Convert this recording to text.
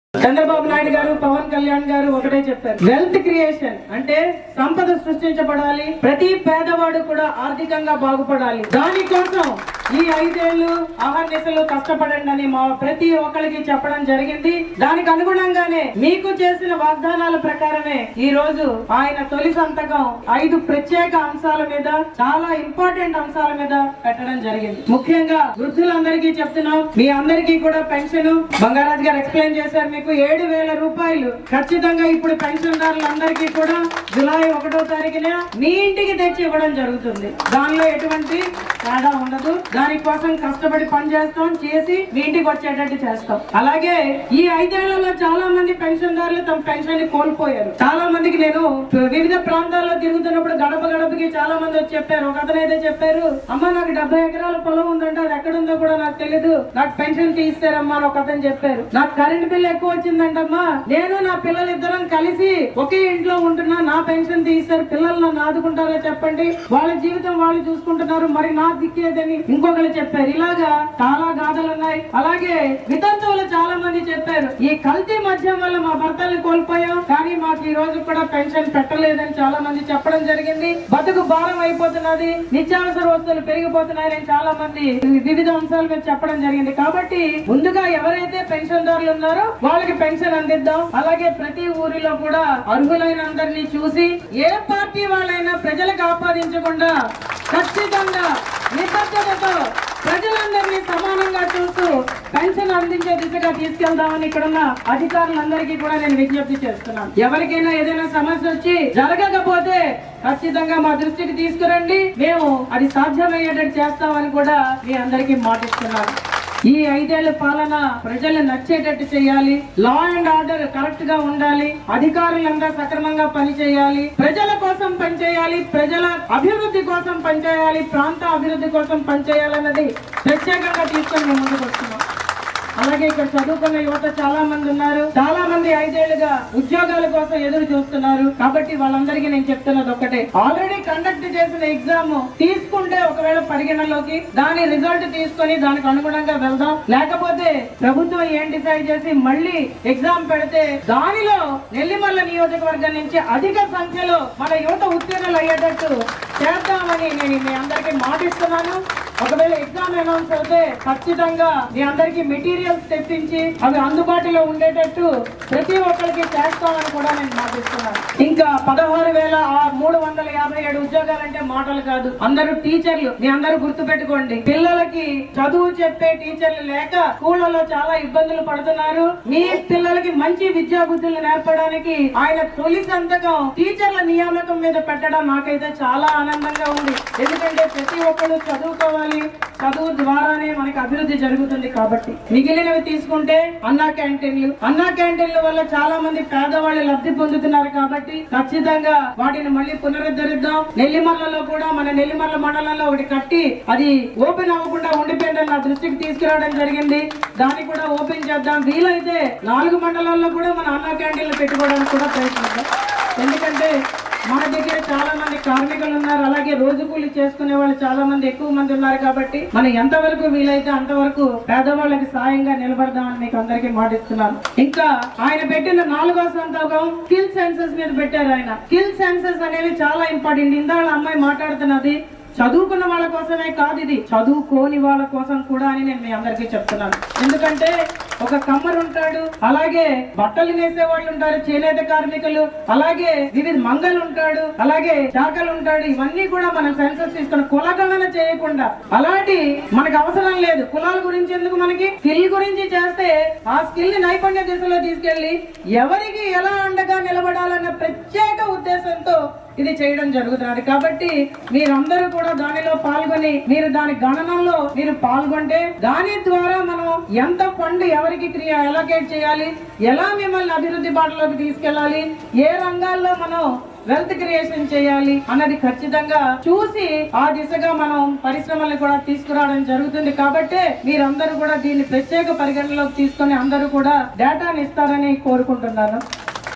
చంద్రబాబు నాయుడు గారు పవన్ కళ్యాణ్ గారు ఒకటే చెప్పారు వెల్త్ క్రియేషన్ అంటే సంపద సృష్టించబడాలి ప్రతి పేదవాడు కూడా ఆర్థికంగా బాగుపడాలి దానికోసం ఈ ఐదేళ్లు అహర్నిశలు కష్టపడండి అని మా ప్రతి ఒక్కరికి చెప్పడం జరిగింది దానికి అనుగుణంగానే మీకు చేసిన వాగ్దానాల ప్రకారమే ఈ రోజు ఆయన తొలి సంతకం ఐదు ప్రత్యేక అంశాల మీద చాలా ఇంపార్టెంట్ అంశాల మీద పెట్టడం జరిగింది ముఖ్యంగా వృద్ధులందరికీ చెప్తున్నాం మీ అందరికీ కూడా పెన్షన్ బంగారాజు గారు ఎక్స్ప్లెయిన్ చేశారు మీకు ఏడు వేల రూపాయలు ఖచ్చితంగా ఇప్పుడు పెన్షన్దారులందరికీ కూడా జులై ఒకటో తారీఖున మీ ఇంటికి తెచ్చి ఇవ్వడం జరుగుతుంది దానిలో ఎటువంటి తేడా ఉండదు దానికోసం కష్టపడి పని చేస్తాం చేసి మీ ఇంటికి వచ్చేటట్టు చేస్తాం అలాగే ఈ ఐదేళ్లలో చాలా మంది పెన్షన్దారులు తమ పెన్షన్ ని కోల్పోయారు చాలా మందికి నేను వివిధ ప్రాంతాల్లో తిరుగుతున్నప్పుడు గడప గడపకి చాలా మంది వచ్చి చెప్పారు ఒక అతను అయితే చెప్పారు అమ్మ నాకు డెబ్బై ఎకరాల పొలం ఉందంటే అది ఎక్కడుందో కూడా నాకు తెలియదు నాకు పెన్షన్ తీస్తారమ్మా అని ఒక అతను చెప్పారు నాకు కరెంట్ బిల్ ఎక్కువ వచ్చిందంటమ్మా నేను నా పిల్లలు ఇద్దరం కలిసి ఒకే ఇంట్లో ఉంటున్నా నా పెన్షన్ తీస్తారు పిల్లలు నన్ను ఆదుకుంటారో చెప్పండి వాళ్ళ జీవితం వాళ్ళు చూసుకుంటున్నారు మరి నా దిక్కేదని ఇంకొకరు చెప్పారు ఇలాగా చాలా గాథలు ఉన్నాయి అలాగే వితంతువులు చాలా మంది చెప్పారు ఈ కల్తీ మద్యం వల్ల మా భర్తల్ని కోల్పోయాం కానీ మాకు ఈ రోజు కూడా పెన్షన్ పెట్టలేదని చాలా మంది చెప్పడం జరిగింది బతుకు భారం అయిపోతున్నది నిత్యావసర వస్తువులు పెరిగిపోతున్నాయని చాలా మంది వివిధ అంశాల మీద చెప్పడం జరిగింది కాబట్టి ముందుగా ఎవరైతే పెన్షన్దారులు ఉన్నారో వాళ్ళకి పెన్షన్ అందిద్దాం అలాగే ప్రతి ఊరిలో కూడా అర్హులైన అందరినీ చూసి ఏ పార్టీ వాళ్ళైనా ప్రజలకు ఆపాదించకుండా ఖచ్చితంగా నిబద్ధతతో ప్రజలందరినీ సమానంగా చూస్తూ పెన్షన్ అందించే దిశగా తీసుకెళ్దామని ఇక్కడున్న అధికారులందరికీ కూడా నేను విజ్ఞప్తి చేస్తున్నాను ఎవరికైనా ఏదైనా సమస్య వచ్చి జరగకపోతే ఖచ్చితంగా మా దృష్టికి తీసుకురండి మేము అది సాధ్యమయ్యేటట్టు చేస్తామని కూడా మీ అందరికీ మాటిస్తున్నాను ఈ ఐదేళ్ల పాలన ప్రజలు నచ్చేటట్టు చేయాలి లా అండ్ ఆర్డర్ కరెక్ట్ గా ఉండాలి అధికారులంతా సక్రమంగా పనిచేయాలి ప్రజల కోసం పనిచేయాలి ప్రజల అభివృద్ధి కోసం పనిచేయాలి ప్రాంత అభివృద్ధి కోసం పనిచేయాలన్నది ప్రత్యేకంగా తీసుకొని మేము ముందుకు వస్తున్నాం అలాగే ఇక్కడ చదువుకున్న యువత చాలా మంది ఉన్నారు చాలా మంది ఐదేళ్లుగా ఉద్యోగాల కోసం ఎదురు చూస్తున్నారు కాబట్టి వాళ్ళందరికీ నేను చెప్తున్నది ఒకటే ఆల్రెడీ కండక్ట్ చేసిన ఎగ్జామ్ తీసుకుంటే ఒకవేళ పరిగణలోకి దాని రిజల్ట్ తీసుకొని దానికి అనుగుణంగా వెళ్దాం లేకపోతే ప్రభుత్వం ఏం డిసైడ్ చేసి మళ్ళీ ఎగ్జామ్ పెడితే దానిలో నెల్లిమల్ల నియోజకవర్గం నుంచి అధిక సంఖ్యలో మన యువత ఉత్తీర్ణులు అయ్యేటట్టు చేద్దామని నేను మీ అందరికీ మాటిస్తున్నాను ఒకవేళ ఎగ్జామ్ అనౌన్స్ అయితే ఖచ్చితంగా మీ అందరికి మెటీరియల్స్ తెప్పించి అవి అందుబాటులో ఉండేటట్టు ప్రతి ఒక్కరికి చేస్తామని కూడా నేను మాటిస్తున్నాను ఇంకా పదహారు వేల మూడు వందల యాభై ఏడు ఉద్యోగాలంటే మాటలు కాదు అందరూ టీచర్లు మీ అందరూ గుర్తు పెట్టుకోండి పిల్లలకి చదువు చెప్పే టీచర్లు లేక స్కూళ్లలో చాలా ఇబ్బందులు పడుతున్నారు మీ పిల్లలకి మంచి విద్యా బుద్ధులు నేర్పడానికి ఆయన తొలి సంతకం టీచర్ల నియామకం మీద పెట్టడం నాకైతే చాలా ఆనందంగా ఉంది ఎందుకంటే ప్రతి ఒక్కరు చదువుకోవాలి చదువు ద్వారానే మనకి అభివృద్ధి జరుగుతుంది కాబట్టి మిగిలినవి తీసుకుంటే అన్నా క్యాంటీన్లు అన్నా క్యాంటీన్ల వల్ల చాలా మంది పేదవాళ్ళు లబ్ధి పొందుతున్నారు కాబట్టి ఖచ్చితంగా వాటిని మళ్ళీ పునరుద్ధరిద్దాం నెల్లిమల్లలో కూడా మన నెల్లిమల్ల మండలంలో ఒకటి కట్టి అది ఓపెన్ అవ్వకుండా ఉండిపోయిందని నా దృష్టికి తీసుకురావడం జరిగింది దాన్ని కూడా ఓపెన్ చేద్దాం వీలైతే నాలుగు మండలాల్లో కూడా మన అన్నా క్యాంటీన్లు పెట్టుకోవడానికి కూడా ప్రయత్నిద్దాం ఎందుకంటే మన దగ్గర చాలా మంది కార్మికులు ఉన్నారు అలాగే రోజు కూలి చేసుకునే వాళ్ళు చాలా మంది ఎక్కువ మంది ఉన్నారు కాబట్టి మనం ఎంతవరకు వీలైతే అంతవరకు పేదవాళ్ళకి సాయంగా నిలబడదామని మీకు అందరికీ మాటిస్తున్నాను ఇంకా ఆయన పెట్టిన నాలుగో సంతకం స్కిల్ సెన్సెస్ మీద పెట్టారు ఆయన స్కిల్ సెన్సెస్ అనేవి చాలా ఇంపార్టెంట్ ఇందాక అమ్మాయి మాట్లాడుతున్నది చదువుకున్న వాళ్ళ కోసమే కాదు ఇది చదువుకోని వాళ్ళ కోసం కూడా అని నేను మీ అందరికీ చెప్తున్నాను ఎందుకంటే ఒక కమ్మరు ఉంటాడు అలాగే బట్టలు నేసే వాళ్ళు ఉంటారు చేనేత కార్మికులు అలాగే వివిధ మంగలు ఉంటాడు అలాగే చాకలు ఉంటాడు ఇవన్నీ కూడా మనం సెన్సస్ తీసుకుని కులగణన చేయకుండా అలాంటి మనకు అవసరం లేదు కులాల గురించి ఎందుకు మనకి స్కిల్ గురించి చేస్తే ఆ స్కిల్ ని నైపుణ్య దిశలో తీసుకెళ్లి ఎవరికి ఎలా అండగా నిలబడాలన్న ప్రత్యేక ఉద్దేశంతో ఇది చేయడం జరుగుతున్నది కాబట్టి మీరందరూ కూడా దానిలో పాల్గొని మీరు దాని గణనంలో మీరు పాల్గొంటే దాని ద్వారా మనం ఎంత ఫండ్ ఎవరికి క్రియ ఎలకేట్ చేయాలి ఎలా మిమ్మల్ని అభివృద్ధి బాటలోకి తీసుకెళ్ళాలి ఏ రంగాల్లో మనం వెల్త్ క్రియేషన్ చేయాలి అన్నది ఖచ్చితంగా చూసి ఆ దిశగా మనం పరిశ్రమల్ని కూడా తీసుకురావడం జరుగుతుంది కాబట్టి మీరందరూ కూడా దీన్ని ప్రత్యేక పరిగణలోకి తీసుకొని అందరూ కూడా డేటాని ఇస్తారని కోరుకుంటున్నాను